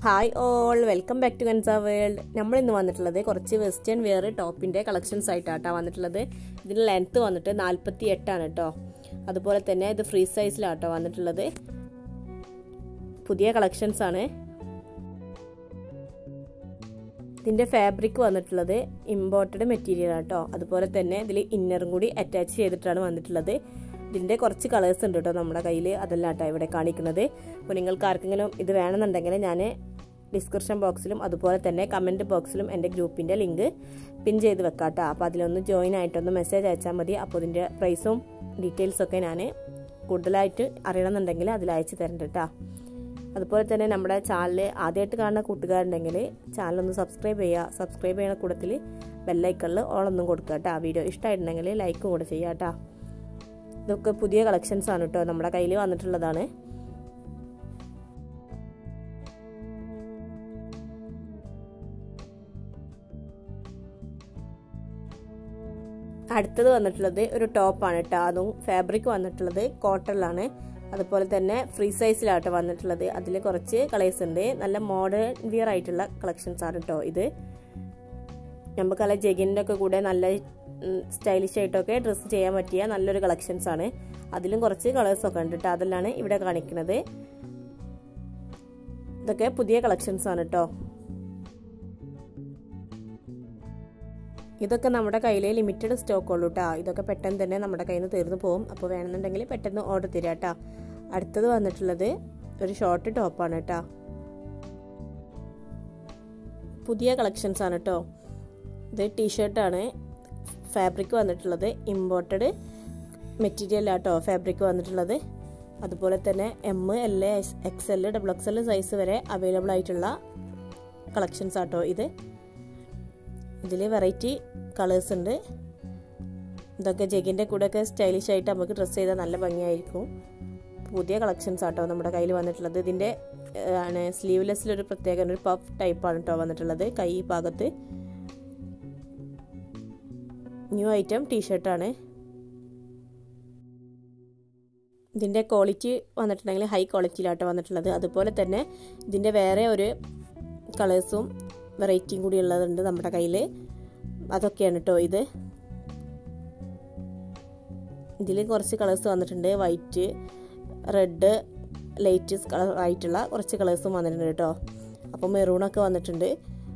hi all welcome back to Kansa world നമ്മൾ ഇന്ന് വന്നിട്ടുള്ളത് കുറച്ച് വെസ്റ്റേൺ വെയർ ടോപ്പിൻ്റെ കളക്ഷൻസ് ആയിട്ടാട്ടോ വന്നിട്ടുള്ളത് ഇതിന് ലെങ്ത്ത് വന്നിട്ട് നാൽപ്പത്തി എട്ടാണ് കേട്ടോ അതുപോലെ തന്നെ ഇത് ഫ്രീ സൈസിലാട്ടോ വന്നിട്ടുള്ളത് പുതിയ കളക്ഷൻസ് ആണ് ഇതിൻ്റെ ഫാബ്രിക് വന്നിട്ടുള്ളത് ഇമ്പോർട്ടഡ് മെറ്റീരിയൽ ആട്ടോ അതുപോലെ തന്നെ ഇതിൽ ഇന്നറും കൂടി അറ്റാച്ച് ചെയ്തിട്ടാണ് വന്നിട്ടുള്ളത് ഇതിൻ്റെ കുറച്ച് കളേഴ്സ് ഉണ്ട് കേട്ടോ നമ്മുടെ കയ്യിൽ അതെല്ലാം കേട്ടോ ഇവിടെ കാണിക്കുന്നത് അപ്പോൾ നിങ്ങൾക്ക് ആർക്കെങ്കിലും ഇത് വേണമെന്നുണ്ടെങ്കിൽ ഞാൻ ഡിസ്ക്രിപ്ഷൻ ബോക്സിലും അതുപോലെ തന്നെ കമൻറ്റ് ബോക്സിലും എൻ്റെ ഗ്രൂപ്പിൻ്റെ ലിങ്ക് പിൻ ചെയ്ത് വെക്കാം കേട്ടോ അപ്പോൾ അതിലൊന്ന് ജോയിൻ ആയിട്ടൊന്ന് മെസ്സേജ് അയച്ചാൽ മതി അപ്പോൾ ഇതിൻ്റെ പ്രൈസും ഡീറ്റെയിൽസൊക്കെ ഞാൻ കൂടുതലായിട്ട് അറിയണമെന്നുണ്ടെങ്കിൽ അതിൽ അയച്ചു തരണ്ട കേട്ടോ അതുപോലെ തന്നെ നമ്മുടെ ചാനൽ ആദ്യമായിട്ട് കാണുന്ന കൂട്ടുകാരുണ്ടെങ്കിൽ ചാനലൊന്ന് സബ്സ്ക്രൈബ് ചെയ്യുക സബ്സ്ക്രൈബ് ചെയ്യുന്ന കൂട്ടത്തിൽ ബെല്ലൈക്കണിൽ ഓളൊന്നും കൊടുക്കുക കേട്ടോ വീഡിയോ ഇഷ്ടമായിട്ടുണ്ടെങ്കിൽ ലൈക്കും കൂടെ ചെയ്യുക കേട്ടോ ഇതൊക്കെ പുതിയ കളക്ഷൻസ് ആണ് കേട്ടോ നമ്മുടെ കയ്യിൽ വന്നിട്ടുള്ളതാണ് അടുത്തത് വന്നിട്ടുള്ളത് ഒരു ടോപ്പാണ് കേട്ടോ അതും ഫാബ്രിക് വന്നിട്ടുള്ളത് കോട്ടണിലാണ് അതുപോലെ തന്നെ ഫ്രീ സൈസിലാട്ടോ വന്നിട്ടുള്ളത് അതിൽ കുറച്ച് കളേഴ്സ് ഉണ്ട് നല്ല മോഡേൺ വിയർ ആയിട്ടുള്ള കളക്ഷൻസ് ആണ് കേട്ടോ ഇത് നമുക്കല്ല ജെഗിൻ്റെ ഒക്കെ കൂടെ നല്ല സ്റ്റൈലിഷ് ആയിട്ടൊക്കെ ഡ്രസ്സ് ചെയ്യാൻ പറ്റിയ നല്ലൊരു കളക്ഷൻസ് ആണ് അതിലും കുറച്ച് കളേഴ്സ് ഒക്കെ ഉണ്ട് കേട്ടോ അതെല്ലാം ഇവിടെ കാണിക്കുന്നത് ഇതൊക്കെ പുതിയ കളക്ഷൻസ് ആണ് കേട്ടോ ഇതൊക്കെ നമ്മുടെ കയ്യിൽ ലിമിറ്റഡ് സ്റ്റോക്ക് ഉള്ളൂ കേട്ടോ ഇതൊക്കെ പെട്ടെന്ന് തന്നെ നമ്മുടെ കയ്യിൽ നിന്ന് തീർന്നു പോകും അപ്പോൾ വേണമെന്നുണ്ടെങ്കിൽ പെട്ടെന്ന് ഓർഡർ തരാം കേട്ടോ അടുത്തത് വന്നിട്ടുള്ളത് ഒരു ഷോർട്ട് ടോപ്പാണ് കേട്ടോ പുതിയ കളക്ഷൻസ് ആണ് കേട്ടോ ഇത് ടീഷർട്ടാണ് ഫാബ്രിക് വന്നിട്ടുള്ളത് ഇമ്പോർട്ടഡ് മെറ്റീരിയൽ ആട്ടോ ഫാബ്രിക് വന്നിട്ടുള്ളത് അതുപോലെ തന്നെ M L X L double X L size വരെ അവൈലബിൾ ആയിട്ടുള്ള കളക്ഷൻസ് ആട്ടോ ഇത് ഇതിൽ വെറൈറ്റി കളേഴ്സ് ഉണ്ട് ഇതൊക്കെ ജെഗിൻ്റെ കൂടെയൊക്കെ സ്റ്റൈലിഷ് ആയിട്ട് നമുക്ക് ഡ്രസ്സ് ചെയ്താൽ നല്ല ഭംഗിയായിരിക്കും പുതിയ കളക്ഷൻസ് ആട്ടോ നമ്മുടെ കയ്യിൽ വന്നിട്ടുള്ളത് ഇതിൻ്റെ ആണ് സ്ലീവ്ലെസ്സിലൊരു പ്രത്യേക ഒരു പഫ് ടൈപ്പാണ് കേട്ടോ വന്നിട്ടുള്ളത് കൈ ഭാഗത്ത് ന്യൂ ഐറ്റം ടീഷർട്ടാണ് ഇതിൻ്റെ ക്വാളിറ്റി വന്നിട്ടുണ്ടെങ്കിൽ ഹൈ ക്വാളിറ്റിയിലാട്ടോ വന്നിട്ടുള്ളത് അതുപോലെ തന്നെ ഇതിൻ്റെ വേറെ ഒരു കളേഴ്സും വെറൈറ്റിയും കൂടി ഉള്ളതുണ്ട് നമ്മുടെ കയ്യിൽ അതൊക്കെയാണ് കേട്ടോ ഇത് ഇതിൽ കുറച്ച് കളേഴ്സ് വന്നിട്ടുണ്ട് വൈറ്റ് റെഡ് ലൈറ്റ് കളർ ആയിട്ടുള്ള കുറച്ച് കളേഴ്സും വന്നിട്ടുണ്ട് കേട്ടോ അപ്പോൾ മെറൂണൊക്കെ വന്നിട്ടുണ്ട്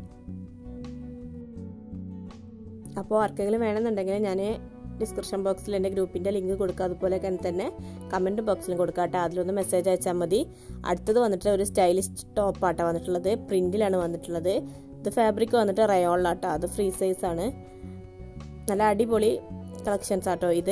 അപ്പോൾ ആർക്കെങ്കിലും വേണമെന്നുണ്ടെങ്കിൽ ഞാൻ ഡിസ്ക്രിപ്ഷൻ ബോക്സിൽ എൻ്റെ ഗ്രൂപ്പിൻ്റെ ലിങ്ക് കൊടുക്കുക അതുപോലെ തന്നെ കമൻറ്റ് ബോക്സിലും കൊടുക്കുക കേട്ടോ അതിലൊന്ന് മെസ്സേജ് അയച്ചാൽ മതി അടുത്തത് വന്നിട്ട് ഒരു സ്റ്റൈലിഷ് ടോപ്പാട്ടോ വന്നിട്ടുള്ളത് പ്രിൻറ്റിലാണ് വന്നിട്ടുള്ളത് ഇത് ഫാബ്രിക് വന്നിട്ട് റയോളിലാട്ടോ അത് ഫ്രീ സൈസ് ആണ് നല്ല അടിപൊളി കളക്ഷൻസ് ആട്ടോ ഇത്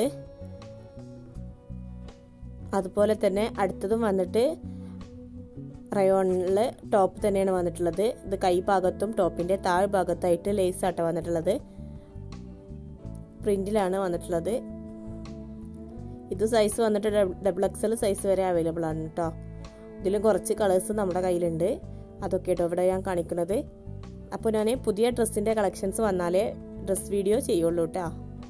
അതുപോലെ തന്നെ അടുത്തതും വന്നിട്ട് റയോണിൽ ടോപ്പ് തന്നെയാണ് വന്നിട്ടുള്ളത് ഇത് കൈ ഭാഗത്തും ടോപ്പിൻ്റെ താഴ് ഭാഗത്തായിട്ട് ലേസ് ആട്ടോ വന്നിട്ടുള്ളത് പ്രിന്റിലാണ് വന്നിട്ടുള്ളത് ഇത് സൈസ് വന്നിട്ട് ഡബിൾ എക്സൽ സൈസ് വരെ അവൈലബിൾ ആണ് കേട്ടോ ഇതിലും കുറച്ച് കളേഴ്സ് നമ്മുടെ കയ്യിലുണ്ട് അതൊക്കെ കേട്ടോ ഇവിടെ ഞാൻ കാണിക്കുന്നത് അപ്പോൾ ഞാൻ പുതിയ ഡ്രസ്സിൻ്റെ കളക്ഷൻസ് വന്നാലേ ഡ്രസ് വീഡിയോ ചെയ്യുള്ളൂ കേട്ടോ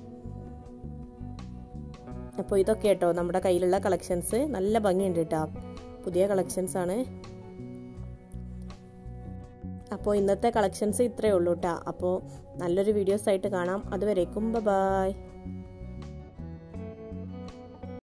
അപ്പോൾ ഇതൊക്കെ കേട്ടോ നമ്മുടെ കയ്യിലുള്ള കളക്ഷൻസ് നല്ല ഭംഗിയുണ്ട് കേട്ടോ പുതിയ കളക്ഷൻസ് ആണ് അപ്പോൾ ഇന്നത്തെ കളക്ഷൻസ് ഇത്രയേ ഉള്ളൂ കേട്ടോ അപ്പോൾ നല്ലൊരു വീഡിയോസ് ആയിട്ട് കാണാം അതുവരേക്കും ബൈ